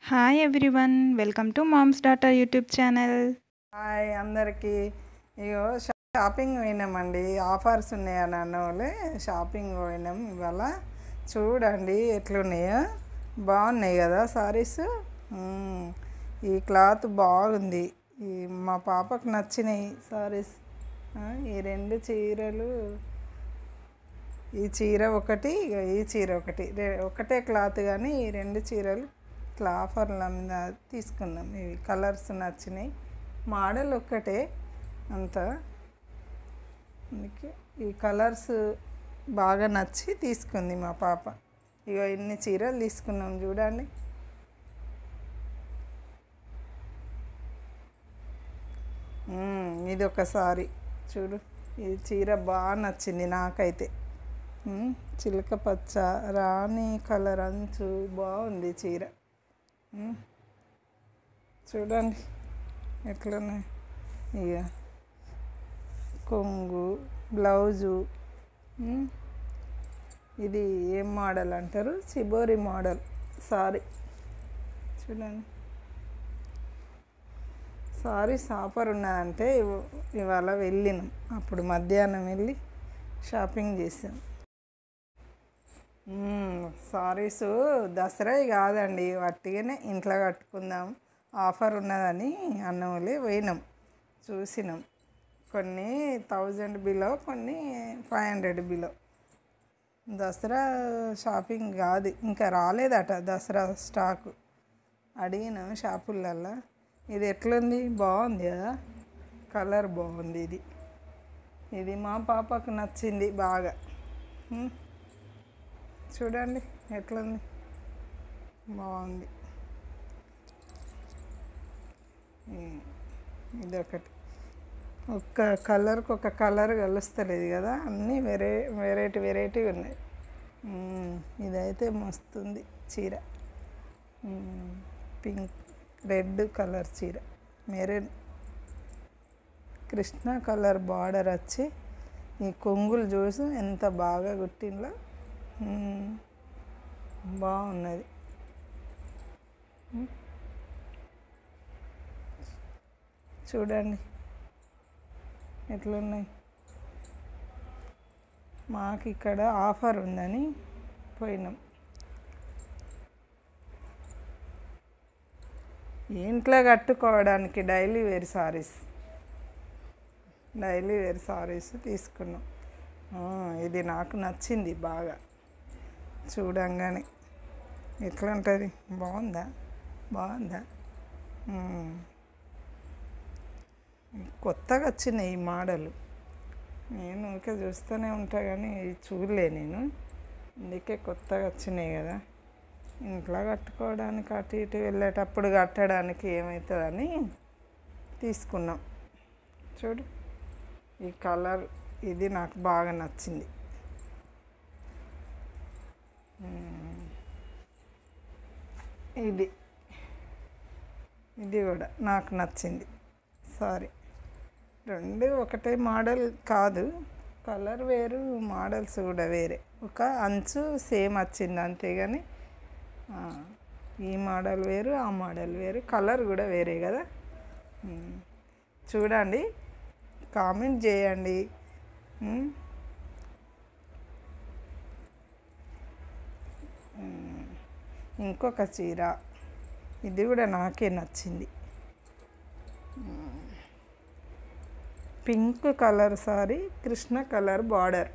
Hi everyone welcome to moms data YouTube channel hi అందరికీ ఇగో shopping పోయినామండి offers ఉన్నాయని అన్న వాళ్ళే షాపింగ్ పోయినాం ఇవాళ చూడండి ఎట్లున్నాయో బాగున్నాయి కదా సారీస్ మ్మ్. ఈ క్లాత్ బాగుంది ఈ మా పాపకు నచ్చినాయి సారీస్ ఈ రెండు చీరలు ఈ చీర ఒకటి ఇగో ఈ చీర ఒకటి రె- ఒకటే క్లాత్ కానీ ఈ రెండు చీరలు ఇట్లా ఆఫర్ల మీద తీసుకున్నాం ఇవి కలర్స్ నచ్చినాయి మోడల్ ఒక్కటే అంత అందుకే ఈ కలర్స్ బాగా నచ్చి తీసుకుంది మా పాప ఇగో ఇన్ని చీరలు తీసుకున్నాం చూడండి మ్మ్, ఇది ఒకసారి చూడు ఈ చీర బాగా నచ్చింది నాకైతే మ్మ్, చిలక పచ్చ రాణి కలర్ అంచు బాగుంది చీర మ్మ్. చూడండి ఎట్లున్నాయి ఇక కొంగు బ్లౌజు మ్మ్. ఇది ఏం మోడల్ అంటారు చిబోరి మోడల్ సారీ చూడండి సారీ ఆఫర్ ఉన్నదంటే ఇవ- ఇవాళ వెళ్ళినాం అప్పుడు మధ్యాహ్నం వెళ్ళి షాపింగ్ చేసాం సారీస్ దసరా కాదండి వట్టిగానే ఇంట్లో కట్టుకుందాం ఆఫర్ ఉన్నదని అన్నోళ్ళే పోయినాం చూసినాం కొన్ని థౌజండ్ బిలో కొన్ని five hundred below Dasara shopping కాదు ఇంకా రాలేదట దసరా స్టాకు అడిగినాం షాపులల్లో ఇది ఎట్లుంది బాగుంది కదా కలర్ బాగుంది ఇది ఇది మా పాపకు నచ్చింది బాగా ఉమ్. చూడండి ఎట్లుంది బాగుంది ఉమ్. ఇదొకటి ఒక్క కలర్కి ఒక కలర్ కలుస్తలేదు కదా అన్నీ వెరై వెరైటీ వెరైటీ ఉన్నాయి ఉమ్. ఇదైతే మస్తుంది చీర ఉమ్. పింక్ రెడ్ కలర్ చీర మెరూన్ కృష్ణ కలర్ బార్డర్ వచ్చి ఈ కొంగులు చూసి ఎంత బాగా కుట్టిందో మ్మ్. బాగున్నది మ్మ్. చూడండి ఎట్లున్నాయి మాకు ఇక్కడ ఆఫర్ ఉందని పోయినాం ఇంట్లో కట్టుకోవడానికి daily wear saris daily wear saris తీసుకున్నాం ఆ, ఇది నాకు నచ్చింది బాగా చూడంగానే ఎట్లా ఉంటుంది బాగుందా బాగుందా ఉమ్. కొత్తగా వచ్చినాయి ఈ మోడల్ నేను ఇంకా చూస్తూనే ఉంటా కానీ ఇది చూడలే నేను అందుకే కొత్తగా వచ్చినాయి కదా ఇంట్లో కట్టుకోవడానికి అటు ఇటు వెళ్ళేటప్పుడు కట్టడానికి ఏమవుతుందని తీసుకున్నాం చూడు ఈ కలర్ ఇది నాకు బాగా నచ్చింది మ్మ్. ఇది ఇది కూడా నాకు నచ్చింది సారీ రెండు ఒకటే మోడల్ కాదు కలర్ వేరు మోడల్స్ కూడా వేరే ఒక అంచు సేమ్ వచ్చింది అంతేగాని ఆ, ఈ మోడల్ వేరు ఆ మోడల్ వేరు కలర్ కూడా వేరే కదా మ్మ్. చూడండి కామెంట్ చేయండి మ్మ్. మ్మ్. ఇంకొక చీర ఇది కూడా నాకే నచ్చింది మ్మ్. పింక్ కలర్ సారీ కృష్ణ కలర్ బార్డర్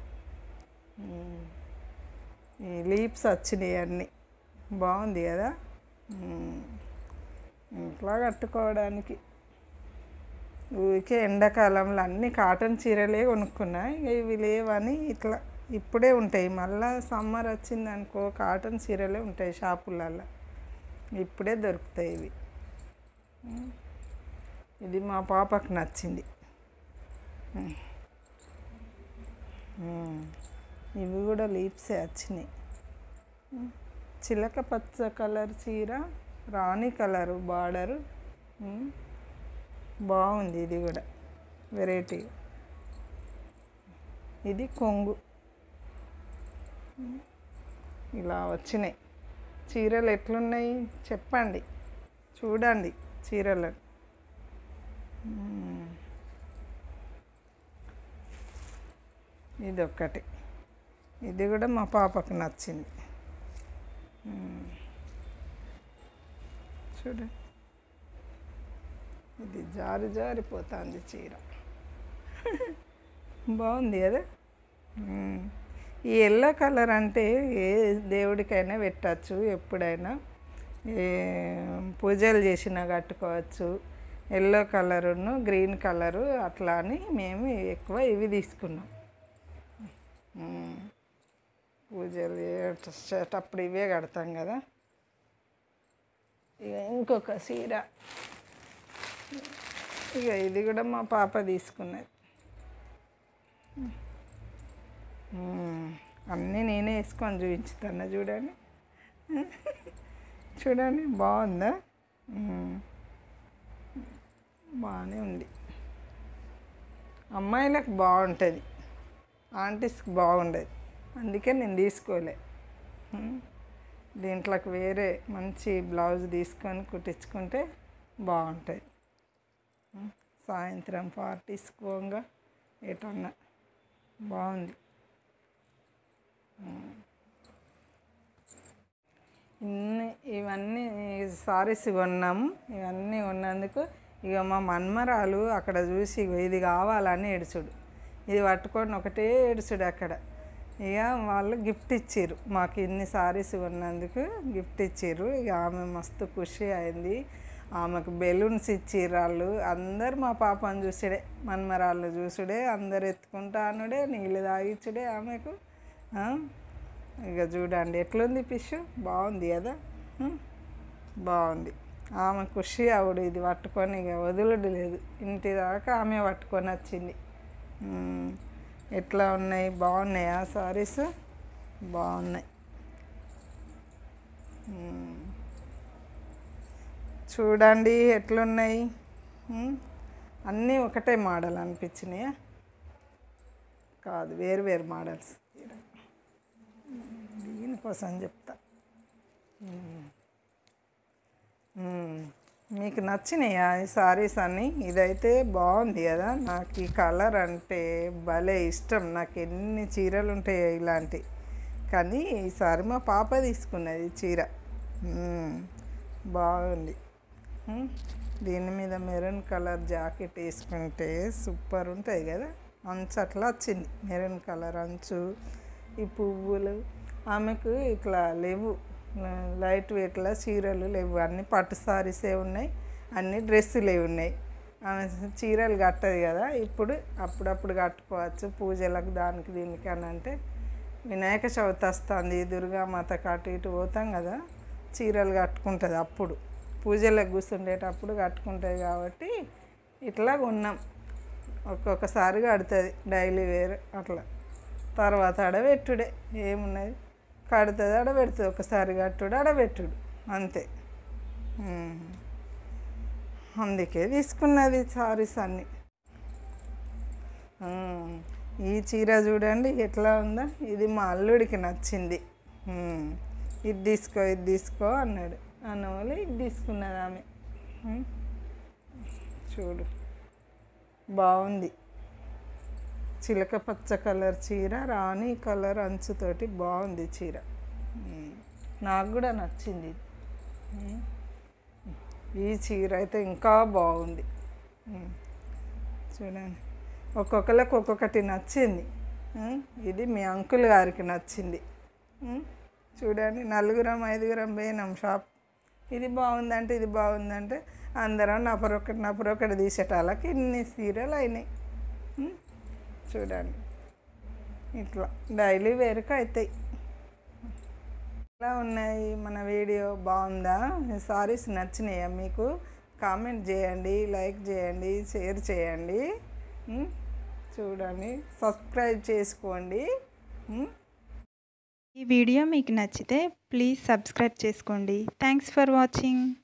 ఈ లీప్స్ వచ్చినాయి అన్నీ బాగుంది కదా మ్మ్. ఇంట్లో కట్టుకోవడానికి ఊరికే ఎండాకాలంలో అన్ని కాటన్ చీరలే కొనుక్కున్నా ఇక ఇవి లేవని ఇట్లా ఇప్పుడే ఉంటాయి మళ్ళా సమ్మర్ వచ్చింది అనుకో కాటన్ చీరలే ఉంటాయి షాపులలో ఇప్పుడే దొరుకుతాయి ఇవి మ్మ్. ఇది మా పాపకు నచ్చింది మ్మ్. మ్మ్. ఇవి కూడా లీప్సే వచ్చినాయి మ్మ్. చిలక పచ్చ కలర్ చీర రాణి కలరు బార్డరు మ్మ్. బాగుంది ఇది కూడా వెరైటీ ఇది కొంగు మ్మ్. ఇలా వచ్చినాయి చీరలు ఎట్లున్నాయి చెప్పండి చూడండి చీరలు మ్మ్. ఇది ఒక్కటి ఇది కూడా మా పాపకు నచ్చింది మ్మ్. చూడు ఇది జారి జారిపోతుంది చీర బాగుంది కదా మ్మ్. ఈ ఎల్లో కలర్ అంటే ఏ దేవుడికైనా పెట్టచ్చు ఎప్పుడైనా ఏ పూజలు చేసినా కట్టుకోవచ్చు ఎల్లో కలరును గ్రీన్ కలరు అట్లా అని మేము ఎక్కువ ఇవి తీసుకున్నాం మ్మ్. పూజలు చేసేటప్పుడు ఇవే కడతాం కదా ఇక ఇంకొక చీర ఇక ఇది కూడా మా పాప తీసుకున్నది మ్మ్. అన్నీ నేనే వేసుకొని చూపించుతాను చూడండి చూడండి బాగుందా మ్మ్. బాగానే ఉంది అమ్మాయిలకు బాగుంటుంది ఆంటీస్కి బాగుండదు అందుకే నేను తీసుకోలే మ్మ్. దీంట్లోకి వేరే మంచి బ్లౌజ్ తీసుకొని కుట్టించుకుంటే బాగుంటుంది మ్మ్. సాయంత్రం పార్టీస్కి పోగా ఎటన్నా బాగుంది మ్మ్. ఇన్ని ఇవన్నీ సారీస్ కొన్నాము ఇవన్నీ కొన్నందుకు ఇక మా మన్మరాలు అక్కడ చూసి ఇగో ఇది కావాలని ఏడుచుడు ఇది పట్టుకొని ఒకటే ఏడుచుడు అక్కడ ఇక వాళ్ళు గిఫ్ట్ ఇచ్చారు మాకు ఇన్ని సారీస్ కొన్నందుకు గిఫ్ట్ ఇచ్చారు ఇక ఆమె మస్తు ఖుషి అయింది ఆమెకు బెలూన్స్ ఇచ్చిర్రు వాళ్ళు అందరు మా పాపను చూసుడే మన్మరాళ్ళు చూసుడే అందరు ఎత్తుకుంటానుడే నీళ్ళు తాగిచ్చుడే ఆమెకు ఆ? ఇక చూడండి ఎట్లుంది ఫిష్ బాగుంది కదా ఉం? బాగుంది ఆమె ఖుషి ఆవిడ ఇది పట్టుకొని ఇక వదులుడు లేదు ఇంటి దాకా ఆమె పట్టుకొని వచ్చింది ఉం. ఎట్లా ఉన్నాయి బాగున్నాయా సారీస్ బాగున్నాయి ఉం. చూడండి ఎట్లున్నాయి ఉం? అన్నీ ఒకటే మోడల్ అనిపించినాయా కాదు వేరు వేరు మోడల్స్ దీనికోసం చెప్తా మ్మ్. మ్మ్. మీకు నచ్చినాయా ఈ సారీస్ అన్ని ఇదైతే బాగుంది కదా నాకు ఈ కలర్ అంటే భలే ఇష్టం నాకు ఎన్ని చీరలు ఉంటాయో ఇలాంటి కానీ ఈసారి మా పాప తీసుకున్నది ఈ చీర మ్మ్. బాగుంది మ్మ్. దీని మీద మెరూన్ కలర్ జాకెట్ వేసుకుంటే సూపర్ ఉంటుంది కదా అంచు అట్లా వచ్చింది మెరూన్ కలర్ అంచు ఈ పువ్వులు ఆమెకు ఇట్లా లేవు లైట్ వెయిట్లో చీరలు లేవు అన్ని పట్టు సారీసే ఉన్నాయి అన్ని డ్రెస్సులే ఉన్నాయి ఆమె చీరలు కట్టదు కదా ఇప్పుడు అప్పుడప్పుడు కట్టుకోవచ్చు పూజలకు దానికి దీనికి అని అంటే వినాయక చవితి వస్తుంది దుర్గామాత అటు ఇటు పోతాం కదా చీరలు కట్టుకుంటుంది అప్పుడు పూజలకు కూర్చుండేటప్పుడు కట్టుకుంటుంది కాబట్టి ఇట్లా ఉన్నాం ఒక్కొక్కసారి కడుతుంది డైలీ వేర్ అట్లా తర్వాత ఆడబెట్టుడే ఏమున్నది కడుతుంది ఆడబెడుతుంది ఒకసారి కట్టుడు ఆడబెట్టుడు అంతే ఉమ్. అందుకే తీసుకున్నది సారీస్ అన్నీ ఉమ్. ఈ చీర చూడండి ఎట్లా ఉందో ఇది మా అల్లుడికి నచ్చింది ఉమ్. ఇది తీసుకో ఇది తీసుకో అన్నాడు అన్న వాళ్ళు ఇది తీసుకున్నది ఆమె ఉమ్. చూడు బాగుంది చిలక పచ్చ కలర్ చీర రాణి కలర్ అంచుతోటి బాగుంది చీర ఉమ్. నాకు కూడా నచ్చింది ఇది. ఉమ్. ఈ చీర అయితే ఇంకా బాగుంది ఉమ్. చూడండి ఒక్కొక్కరికి ఒక్కొక్కటి నచ్చింది ఉమ్. ఇది మీ అంకుల్ గారికి నచ్చింది ఉమ్. చూడండి నలుగురం ఐదుగురం పోయినాం షాప్ ఇది బాగుందంటే ఇది బాగుందంటే అందరం నపరొకటి నపరొకటి తీసేటాళ్ళకి ఇన్ని సీరియల్ అయినాయి ఉమ్. చూడండి ఇట్లా డైలీ వేరుకు అవుతాయి ఎలా ఉన్నాయి మన వీడియో బాగుందా సారీస్ నచ్చినాయా మీకు కామెంట్ చేయండి లైక్ చేయండి షేర్ చేయండి ఉమ్, చూడండి సబ్స్క్రైబ్ చేసుకోండి ఉమ్. ఈ వీడియో మీకు నచ్చితే ప్లీజ్ సబ్స్క్రైబ్ చేసుకోండి థ్యాంక్స్ ఫర్ వాచింగ్